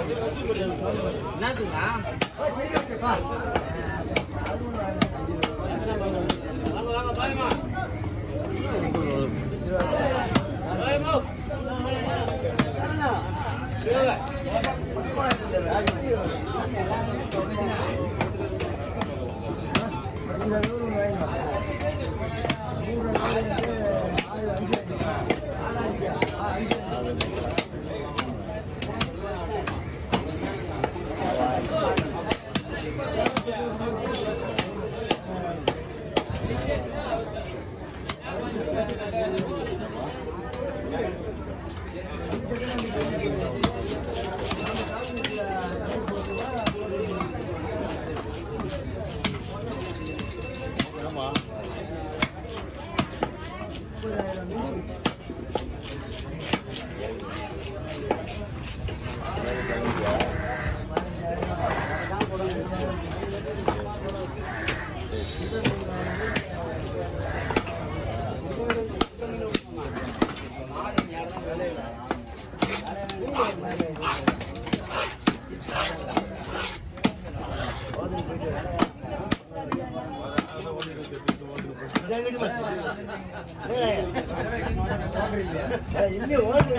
ಇಲ್ಲಿ ಹೋಗಿ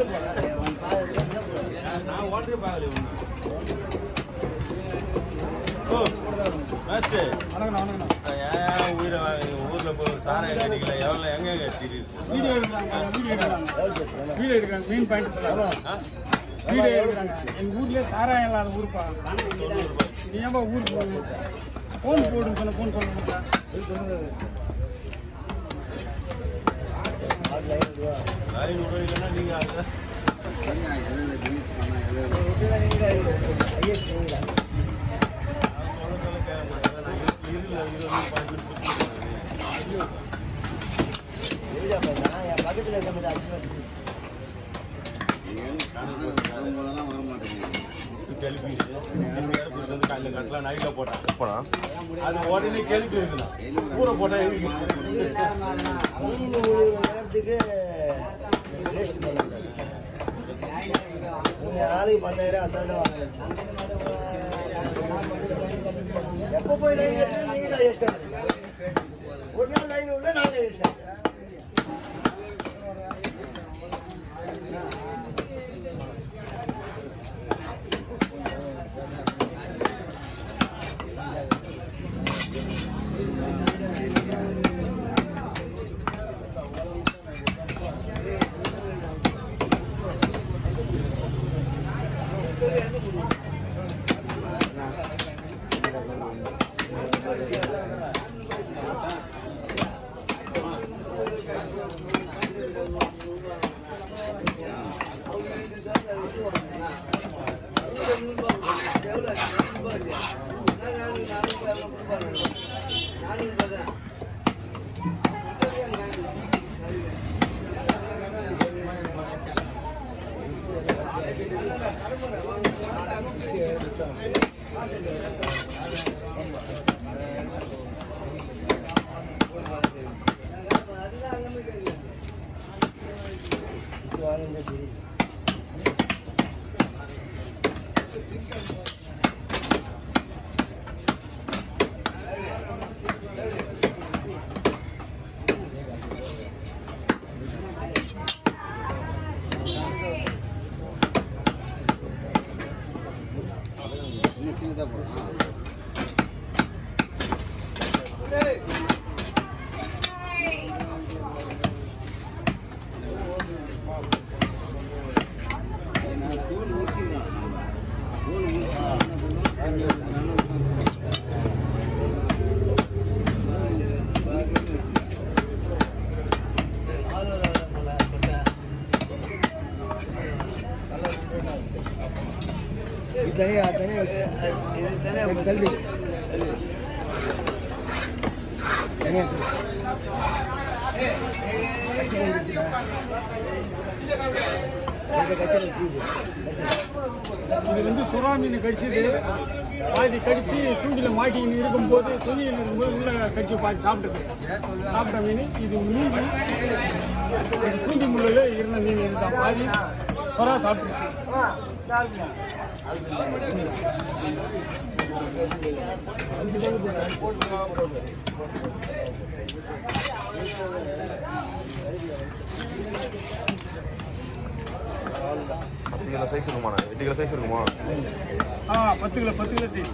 நான் ஓட்டே பார்க்கல ஓ மேஸ்டே ஏன் உயிரை ஊர்ல போய் சாராயம் கட்டிக்கல எவ்வளோ எங்க தெரியுது வீடியோ எடுக்கிறாங்க வீடியோ எடுக்கிறாங்க வீடியோ எடுக்கிறாங்க மெயின் பாயிண்ட் ஆ? வீடியோ எடுக்கிறாங்க எங்க ஊர்லயே சாராயம் இல்லாத ஊருப்பா நீ ஏன்பா ஊருக்கு போகணும் ஃபோன் போடுன்னு சொன்ன ஃபோன் பண்ண மாட்டேன் ஐநூறு ரூபாய் இல்லைன்னா நீங்க அதை பக்கத்துல இருக்க மாதிரி அஞ்சு அது உடனே கேள்வி இருக்குண்ணா ஊரை போட்டா எதுக்கு மீன் ஒரு நேரத்துக்கு வேஸ்ட் பண்ணக்கூடாது நீங்க ஆளுக்கு பத்தாயிரம் அசால்ட்டா வாங்க எப்போ போய் லைன் நீங்க தான் வேஸ்ட் ஒரு நாள் லைன் உள்ள நாங்க வேஸ்ட் வாங்க சரி இது தனியா தனியா தனி- தள்ளி தனியா தள்ளி. கச்சி வந்துச்சுடா. இந்த கச்சில வச்சுது. கச்சி. இது வந்து சுறா மீன் கடிச்சது பாதி கடிச்சு தூண்டில மாட்டின்னு இருக்கும்போது துணியில் இருக்கும்போது உள்ள கடிச்சு பாதி சாப்பிட்டது சாப்பிட்ட மீன் இது மீன் இது தூண்டி முள்ளில் இருந்த மீன் இதுதான் பாதி சுறா சாப்பிட்டுச்சு ஆ, சாப்பிடுங்க. அஞ்சு பேருக்கு போடுங்க. போட்டு போட்டு. பத்து கிலோ சைஸ் இருக்குமாண்ணா எட்டு கிலோ சைஸ் இருக்குமா ஆ பத்து கிலோ பத்து கிலோ சைஸ்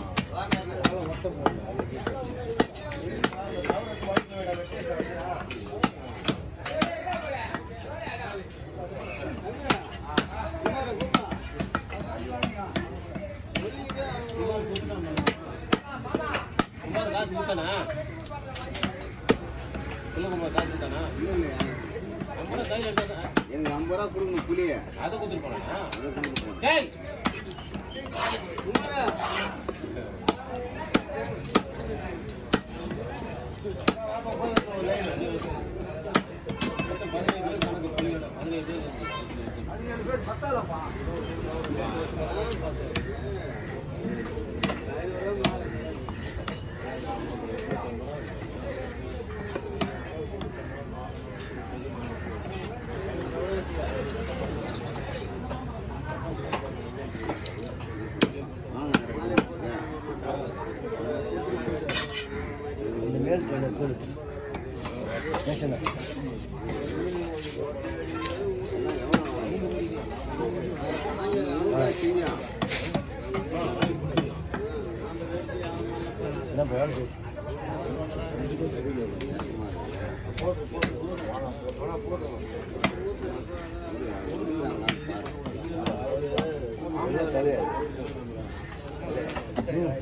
குமார் காசு கொடுத்தானா சொல்ல குமார் காசு கொடுத்தானா ஐம்பது ரூபா கையில் எடுத்தானா எனக்கு ஐம்பது ரூபா கொடுங்க புளிய அதை கொடுத்துட்டு போனானா அதை கொடுக்க போறேன் டேய் வாங்க இந்த மேல் கையில போடு. பேசுங்க. என்ன போயாலும் பேசு. என்ன சரி? ம்.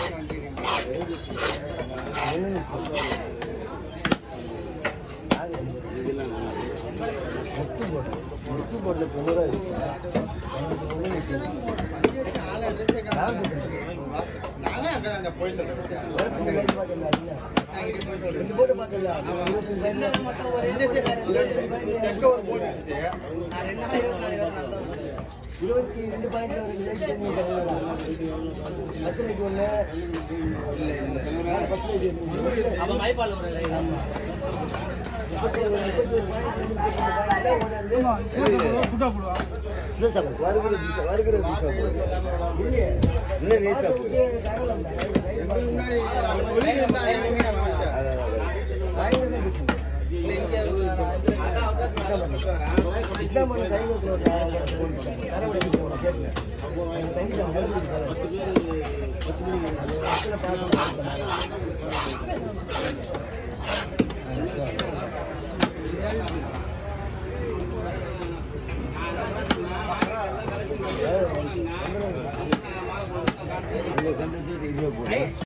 என்னன்னு யாரு? முத்து போடு முத்து போடுற தொண்ணூறா இருக்கு யார் போட்டு ரெண்டு போட்டு பார்க்கல இருபத்தஞ்சு பைக்ல இருபத்தஞ்சு பைக்ல இருபத்தி ரெண்டு பாயிண்ட்ல ஒரு லைட் தண்ணி பத்து லைட் ஒன்று பத்து லைட் முப்பத்தி ஒரு முப்பத்தி ஒரு பாயிண்ட்ல முப்பத்தி ரெண்டு பாயிண்ட்ல ஒன்று வந்து சுட்டா போடுவா சில சாப்பிடு வருகிற பீசா வருகிற பீசா இல்லையே இன்னும் ரேஸ் இஸ்லாமன் கையில் பாசம்